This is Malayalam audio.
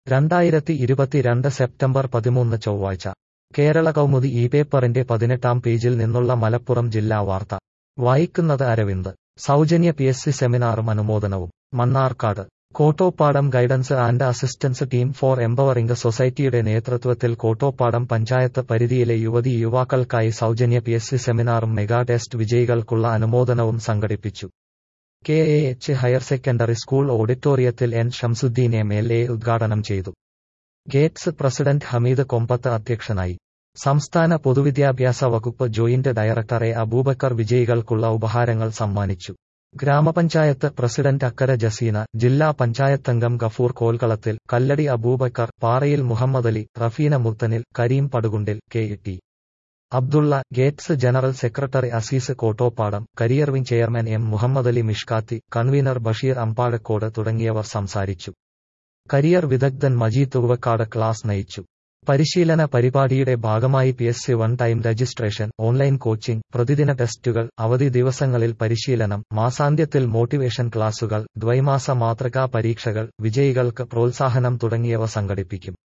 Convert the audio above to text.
രണ്ടായിരത്തി ഇരുപത്തിരണ്ട് സെപ്റ്റംബർ പതിമൂന്ന് ചൊവ്വാഴ്ച കേരള കൗമുദി ഈ പേപ്പറിന്റെ പതിനെട്ടാം പേജിൽ നിന്നുള്ള മലപ്പുറം ജില്ലാ വാർത്ത വായിക്കുന്നത് അരവിന്ദ് സൗജന്യ പി എസ് സി സെമിനാറും അനുമോദനവും Mannarkkad Kottopadam guidance and assistance team for empowering സൊസൈറ്റിയുടെ നേതൃത്വത്തിൽ കോട്ടോപ്പാടം പഞ്ചായത്ത് പരിധിയിലെ യുവതി യുവാക്കൾക്കായി സൗജന്യ പി എസ് സി സെമിനാറും മെഗാ ടെസ്റ്റ് വിജയികൾക്കുള്ള അനുമോദനവും സംഘടിപ്പിച്ചു K A H higher secondary school ഓഡിറ്റോറിയത്തിൽ N Shamsuddin M L A ഉദ്ഘാടനം ചെയ്തു ഗേറ്റ്സ് പ്രസിഡന്റ് ഹമീദ് കൊമ്പത്ത് അധ്യക്ഷനായി സംസ്ഥാന പൊതുവിദ്യാഭ്യാസ വകുപ്പ് ജോയിന്റ് ഡയറക്ടർ എ അബൂബക്കർ വിജയികൾക്കുള്ള ഉപഹാരങ്ങൾ സമ്മാനിച്ചു ഗ്രാമപഞ്ചായത്ത് പ്രസിഡന്റ് അക്കര ജസീന ജില്ലാ പഞ്ചായത്തംഗം ഗഫൂർ കോൽകളത്തിൽ കല്ലടി അബൂബക്കർ പാറയിൽ മുഹമ്മദലി റഫീന മുത്തനിൽ കരീം പടുകുണ്ടിൽ K T Abdulla GATES general secretary Azeez Kottopadam career wing chairman M Muhammadali Mishkathi convener Basheer Ambazhakode തുടങ്ങിയവർ സംസാരിച്ചു കരിയർ വിദഗ്ധൻ മജീദ് ഉവക്കാട് ക്ലാസ് നയിച്ചു പരിശീലന പരിപാടിയുടെ ഭാഗമായി P S C one time registration online coaching പ്രതിദിന ടെസ്റ്റുകൾ അവധി ദിവസങ്ങളിൽ പരിശീലനം മാസാന്ത്യത്തിൽ മോട്ടിവേഷൻ ക്ലാസുകൾ ദ്വൈമാസ മാതൃകാ പരീക്ഷകൾ വിജയികൾക്ക് പ്രോത്സാഹനം തുടങ്ങിയവ സംഘടിപ്പിക്കും